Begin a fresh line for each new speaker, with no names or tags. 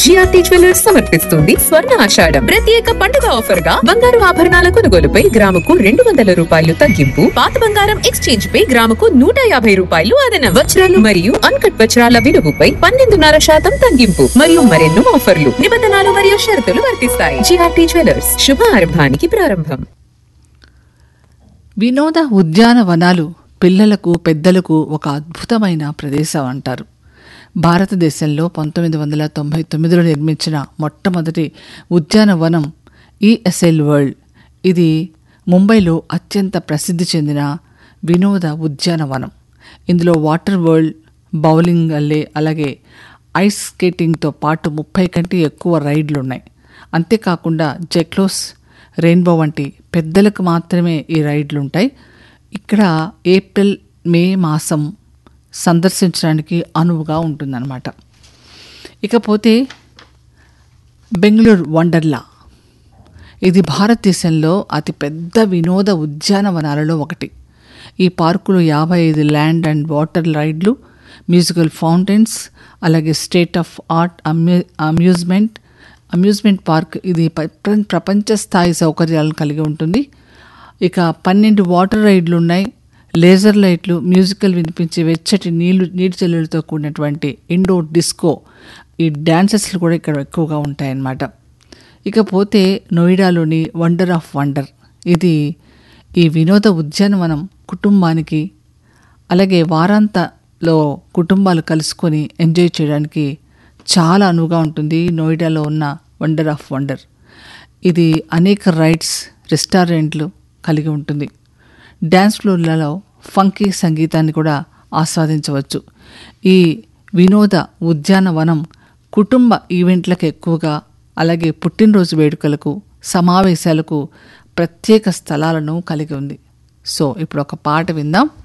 GRT jewellers సమర్పిస్తుంది స్వర్ణ ఆషాఢం ప్రత్యేక పండుగ ఆఫర్ గా బంగారు ఆభరణాల కొనుగోలుపై గ్రాముకు రెండు వందల రూపాయలు తగ్గింపు పాత బంగారం ఎక్స్చేంజ్ పై గ్రాముకు నూట యాభై రూపాయలు అదన వజ్రాలు మరియు అన్కట్ వజ్రాల విలువపై పన్నెండున్నర శాతం తగ్గింపు మరియు మరెన్నో ఆఫర్లు నిబంధనలు మరియు షరతులు వర్తిస్తాయి జిఆర్టీ జ్యువెలర్స్ శుభారంభానికి ప్రారంభం
వినోద ఉద్యానవనాలు పిల్లలకు పెద్దలకు ఒక అద్భుతమైన ప్రదేశం అంటారు భారతదేశంలో పంతొమ్మిది వందల తొంభై తొమ్మిదిలో నిర్మించిన మొట్టమొదటి ఉద్యానవనం ఈఎస్ఎల్ వరల్డ్ ఇది ముంబైలో అత్యంత ప్రసిద్ధి చెందిన వినోద ఉద్యానవనం ఇందులో వాటర్ వరల్డ్ బౌలింగ్ అల్లే అలాగే ఐస్ స్కేటింగ్తో పాటు ముప్పై కంటే ఎక్కువ రైడ్లు ఉన్నాయి అంతేకాకుండా జెక్లోస్ రెయిన్బో వంటి పెద్దలకు మాత్రమే ఈ రైడ్లు ఉంటాయి ఇక్కడ ఏప్రిల్ మే మాసం సందర్శించడానికి అనువుగా ఉంటుందన్నమాట ఇకపోతే బెంగళూరు వండర్లా ఇది భారతదేశంలో అతి పెద్ద వినోద ఉద్యానవనాలలో ఒకటి ఈ పార్కులో యాభై ఐదు ల్యాండ్ అండ్ వాటర్ రైడ్లు మ్యూజికల్ ఫౌంటైన్స్ అలాగే స్టేట్ ఆఫ్ ఆర్ట్ అమ్యూ అమ్యూజ్మెంట్ అమ్యూజ్మెంట్ పార్క్ ఇది ప్ర- ప్రపంచ స్థాయి సౌకర్యాలను కలిగి ఉంటుంది ఇక పన్నెండు వాటర్ రైడ్లు ఉన్నాయి లేజర్ లైట్లు మ్యూజికల్ వినిపించే వెచ్చటి నీళ్లు నీటి చెల్లెలతో కూడినటువంటి ఇండోర్ డిస్కో ఈ డ్యాన్సెస్లు కూడా ఇక్కడ ఎక్కువగా ఉంటాయన్నమాట ఇకపోతే నోయిడాలోని వండర్ ఆఫ్ వండర్ ఇది ఈ వినోద ఉద్యానవనం కుటుంబానికి అలాగే వారాంతలో కుటుంబాలు కలుసుకొని ఎంజాయ్ చేయడానికి చాలా అనువుగా ఉంటుంది నోయిడాలో ఉన్న వండర్ ఆఫ్ వండర్ ఇది అనేక రైడ్స్ రెస్టారెంట్లు కలిగి ఉంటుంది డ్యాన్స్ ఫ్లోర్లలో ఫంకీ సంగీతాన్ని కూడా ఆస్వాదించవచ్చు ఈ వినోద ఉద్యానవనం కుటుంబ ఈవెంట్లకు ఎక్కువగా అలాగే పుట్టినరోజు వేడుకలకు సమావేశాలకు ప్రత్యేక స్థలాలను కలిగి ఉంది సో ఇప్పుడు ఒక పాట విందాం